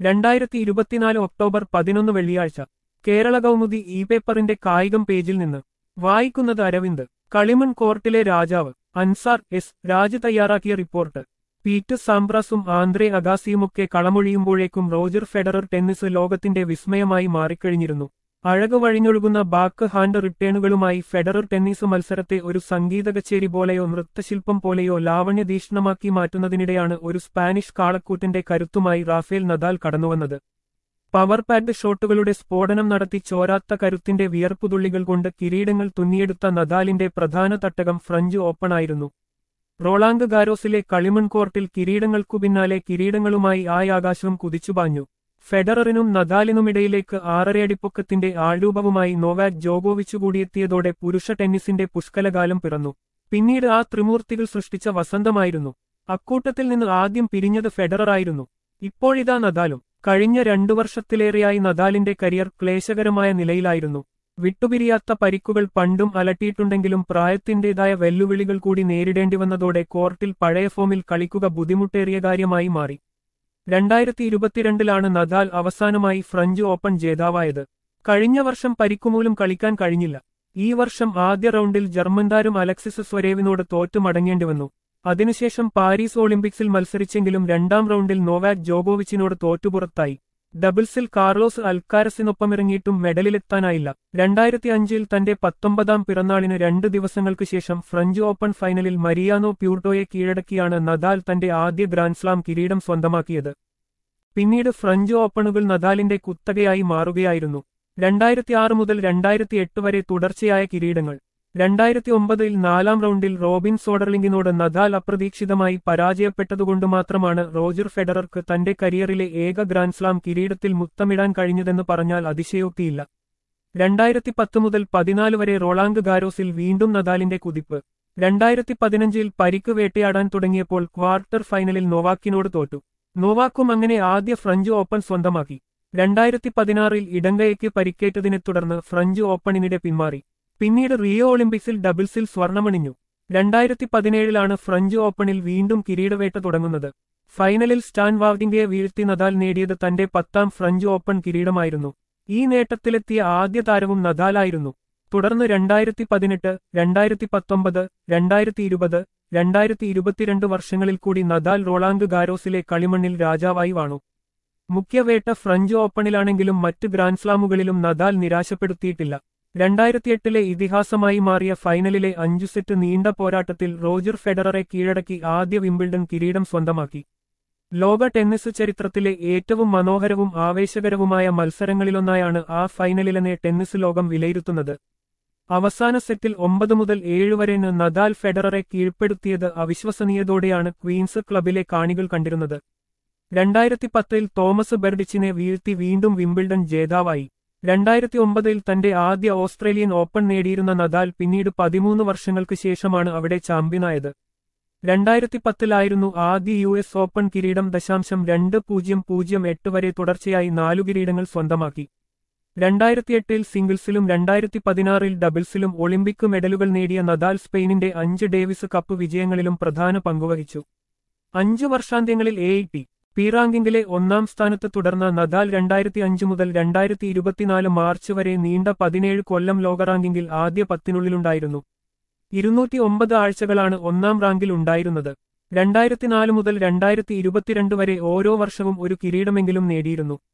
രണ്ടായിരത്തി ഇരുപത്തിനാല് ഒക്ടോബർ പതിനൊന്ന് വെള്ളിയാഴ്ച കേരള കൗമുദി ഇ പേപ്പറിന്റെ കായികം പേജിൽ നിന്ന് വായിക്കുന്നത് അരവിന്ദ് കളിമൺ കോർട്ടിലെ രാജാവ് അൻസാർ എസ് രാജ് തയ്യാറാക്കിയ റിപ്പോർട്ട് പീറ്റർ സാംബ്രാസും ആന്ദ്രേ അഗാസിയുമൊക്കെ കളമൊഴിയുമ്പോഴേക്കും റോജർ ഫെഡറർ ടെന്നീസ് ലോകത്തിന്റെ വിസ്മയമായി മാറിക്കഴിഞ്ഞിരുന്നു അഴക് വഴിഞ്ഞൊഴുകുന്ന ബാക്ക് ഹാൻഡ് റിട്ടേണുകളുമായി ഫെഡറർ ടെന്നീസ് മത്സരത്തെ ഒരു സംഗീത കച്ചേരി പോലെയോ നൃത്തശില്പം പോലെയോ ലാവണ്യതീഷ്ണമാക്കി മാറ്റുന്നതിനിടെയാണ് ഒരു സ്പാനിഷ് കാളക്കൂറ്റന്റെ കരുത്തുമായി റാഫേൽ നദാൽ കടന്നുവന്നത് പവർ പാഡ് ഷോട്ടുകളുടെ സ്ഫോടനം നടത്തി ചോരാത്ത കരുത്തിന്റെ വിയർപ്പുതുള്ളികൾ കൊണ്ട് കിരീടങ്ങൾ തുന്നിയെടുത്ത നദാലിന്റെ പ്രധാന തട്ടകം ഫ്രഞ്ച് ഓപ്പണായിരുന്നു റോളാങ്ക് ഗാരോസിലെ കളിമൺ കോർട്ടിൽ കിരീടങ്ങൾക്കു പിന്നാലെ കിരീടങ്ങളുമായി ആയി ആകാശവും കുതിച്ചുപാഞ്ഞു ഫെഡററിനും നദാലിനുമിടയിലേക്ക് ആറരയടിപ്പൊക്കത്തിന്റെ ആൾരൂപവുമായി നോവാക് ജോഗോവിച്ചു കൂടിയെത്തിയതോടെ പുരുഷ ടെന്നീസിന്റെ പുഷ്കലകാലം പിറന്നു പിന്നീട് ആ ത്രിമൂർത്തികൾ സൃഷ്ടിച്ച വസന്തമായിരുന്നു അക്കൂട്ടത്തിൽ നിന്ന് ആദ്യം പിരിഞ്ഞത് ഫെഡററായിരുന്നു ഇപ്പോഴിതാ നദാലും കഴിഞ്ഞ രണ്ടു വർഷത്തിലേറെയായി നദാലിന്റെ കരിയർ ക്ലേശകരമായ നിലയിലായിരുന്നു വിട്ടുപിരിയാത്ത പരിക്കുകൾ പണ്ടും അലട്ടിയിട്ടുണ്ടെങ്കിലും പ്രായത്തിന്റേതായ വെല്ലുവിളികൾ കൂടി നേരിടേണ്ടി വന്നതോടെ കോർട്ടിൽ പഴയ ഫോമിൽ കളിക്കുക ബുദ്ധിമുട്ടേറിയ കാര്യമായി മാറി രണ്ടായിരത്തി ഇരുപത്തിരണ്ടിലാണ് നദാൽ അവസാനമായി ഫ്രഞ്ച് ഓപ്പൺ ജേതാവായത് കഴിഞ്ഞ വർഷം പരിക്കുമൂലം കളിക്കാൻ കഴിഞ്ഞില്ല ഈ വർഷം ആദ്യ റൗണ്ടിൽ ജർമ്മൻ താരം അലക്സിസ് സ്വരേവിനോട് തോറ്റു മടങ്ങേണ്ടിവന്നു അതിനുശേഷം പാരീസ് ഒളിമ്പിക്സിൽ മത്സരിച്ചെങ്കിലും രണ്ടാം റൗണ്ടിൽ നോവാക് ജോഗോവിച്ചിനോട് തോറ്റുപുറത്തായി ഡബിൾസിൽ കാർലോസ് അൽക്കാരസിനൊപ്പമിറങ്ങിയിട്ടും മെഡലിലെത്താനായില്ല രണ്ടായിരത്തി അഞ്ചിൽ തന്റെ പത്തൊമ്പതാം പിറന്നാളിന് രണ്ട് ദിവസങ്ങൾക്ക് ശേഷം ഫ്രഞ്ച് ഓപ്പൺ ഫൈനലിൽ മരിയാനോ പ്യൂർട്ടോയെ കീഴടക്കിയാണ് നദാൽ തന്റെ ആദ്യ ഗ്രാൻഡ്സ്ലാം കിരീടം സ്വന്തമാക്കിയത് പിന്നീട് ഫ്രഞ്ച് ഓപ്പണുകൾ നദാലിന്റെ കുത്തകയായി മാറുകയായിരുന്നു രണ്ടായിരത്തി ആറ് മുതൽ രണ്ടായിരത്തി എട്ട് വരെ തുടർച്ചയായ കിരീടങ്ങൾ രണ്ടായിരത്തി ഒമ്പതിൽ നാലാം റൗണ്ടിൽ റോബിൻ സോഡർലിംഗിനോട് നദാൽ അപ്രതീക്ഷിതമായി പരാജയപ്പെട്ടതുകൊണ്ട് മാത്രമാണ് റോജർ ഫെഡറർക്ക് തന്റെ കരിയറിലെ ഏക ഗ്രാൻഡ്സ്ലാം കിരീടത്തിൽ മുത്തമിടാൻ കഴിഞ്ഞതെന്ന് പറഞ്ഞാൽ അതിശയോക്തിയില്ല രണ്ടായിരത്തി പത്ത് മുതൽ പതിനാല് വരെ റോളാങ്ക് ഗാരോസിൽ വീണ്ടും നദാലിന്റെ കുതിപ്പ് രണ്ടായിരത്തി പതിനഞ്ചിൽ പരിക്ക് വേട്ടയാടാൻ തുടങ്ങിയപ്പോൾ ക്വാർട്ടർ ഫൈനലിൽ നോവാക്കിനോട് തോറ്റു നോവാക്കും അങ്ങനെ ആദ്യ ഫ്രഞ്ച് ഓപ്പൺ സ്വന്തമാക്കി രണ്ടായിരത്തി പതിനാറിൽ ഇടങ്കയ്ക്ക് പരിക്കേറ്റതിനെ തുടർന്ന് ഫ്രഞ്ച് ഓപ്പണിനിടെ പിന്മാറി പിന്നീട് റിയോ ഒളിമ്പിക്സിൽ ഡബിൾസിൽ സ്വർണമണിഞ്ഞു രണ്ടായിരത്തി പതിനേഴിലാണ് ഫ്രഞ്ച് ഓപ്പണിൽ വീണ്ടും കിരീടവേട്ട തുടങ്ങുന്നത് ഫൈനലിൽ സ്റ്റാൻ വാവ്ഡിംഗയെ വീഴ്ത്തി നദാൽ നേടിയത് തന്റെ പത്താം ഫ്രഞ്ച് ഓപ്പൺ കിരീടമായിരുന്നു ഈ നേട്ടത്തിലെത്തിയ ആദ്യ താരവും നദാലായിരുന്നു തുടർന്ന് രണ്ടായിരത്തി പതിനെട്ട് രണ്ടായിരത്തി പത്തൊമ്പത് രണ്ടായിരത്തി ഇരുപത് രണ്ടായിരത്തി ഇരുപത്തിരണ്ട് വർഷങ്ങളിൽ കൂടി നദാൽ റോളാങ്ക് ഗാരോസിലെ കളിമണ്ണിൽ രാജാവായി വാണു മുഖ്യവേട്ട ഫ്രഞ്ച് ഓപ്പണിലാണെങ്കിലും മറ്റ് ഗ്രാൻഡ്സ്ലാമുകളിലും നദാൽ നിരാശപ്പെടുത്തിയിട്ടില്ല രണ്ടായിരത്തിയെട്ടിലെ ഇതിഹാസമായി മാറിയ ഫൈനലിലെ അഞ്ചു സെറ്റ് നീണ്ട പോരാട്ടത്തിൽ റോജർ ഫെഡററെ കീഴടക്കി ആദ്യ വിംബിൾഡൺ കിരീടം സ്വന്തമാക്കി ലോക ടെന്നീസ് ചരിത്രത്തിലെ ഏറ്റവും മനോഹരവും ആവേശകരവുമായ മത്സരങ്ങളിലൊന്നായാണ് ആ ഫൈനലിലെന്നെ ടെന്നീസ് ലോകം വിലയിരുത്തുന്നത് അവസാന സെറ്റിൽ ഒമ്പത് മുതൽ ഏഴ് വരെ നദാൽ ഫെഡററെ കീഴ്പ്പെടുത്തിയത് അവിശ്വസനീയതോടെയാണ് ക്വീൻസ് ക്ലബിലെ കാണികൾ കണ്ടിരുന്നത് രണ്ടായിരത്തി പത്തിൽ തോമസ് ബെർഡിച്ചിനെ വീഴ്ത്തി വീണ്ടും വിംബിൾഡൺ ജേതാവായി രണ്ടായിരത്തി ഒമ്പതിൽ തന്റെ ആദ്യ ഓസ്ട്രേലിയൻ ഓപ്പൺ നേടിയിരുന്ന നദാൽ പിന്നീട് പതിമൂന്ന് വർഷങ്ങൾക്ക് ശേഷമാണ് അവിടെ ചാമ്പ്യനായത് രണ്ടായിരത്തി പത്തിലായിരുന്നു ആദ്യ യു എസ് ഓപ്പൺ കിരീടം ദശാംശം രണ്ട് പൂജ്യം പൂജ്യം എട്ട് വരെ തുടർച്ചയായി നാലു കിരീടങ്ങൾ സ്വന്തമാക്കി രണ്ടായിരത്തിയെട്ടിൽ സിംഗിൾസിലും രണ്ടായിരത്തി പതിനാറിൽ ഡബിൾസിലും ഒളിമ്പിക് മെഡലുകൾ നേടിയ നദാൽ സ്പെയിനിന്റെ അഞ്ച് ഡേവിസ് കപ്പ് വിജയങ്ങളിലും പ്രധാന പങ്കുവഹിച്ചു അഞ്ചു വർഷാന്ത്യങ്ങളിൽ എ ടി പി റാങ്കിങ്ങിലെ ഒന്നാം സ്ഥാനത്ത് തുടർന്ന നദാൽ രണ്ടായിരത്തി അഞ്ച് മുതൽ രണ്ടായിരത്തി ഇരുപത്തിനാല് മാർച്ച് വരെ നീണ്ട പതിനേഴ് കൊല്ലം ലോക റാങ്കിങ്ങിൽ ആദ്യ പത്തിനുള്ളിലുണ്ടായിരുന്നു ഇരുന്നൂറ്റി ഒമ്പത് ആഴ്ചകളാണ് ഒന്നാം റാങ്കിൽ ഉണ്ടായിരുന്നത് രണ്ടായിരത്തിനാല് മുതൽ രണ്ടായിരത്തി ഇരുപത്തിരണ്ട് വരെ ഓരോ വർഷവും ഒരു കിരീടമെങ്കിലും നേടിയിരുന്നു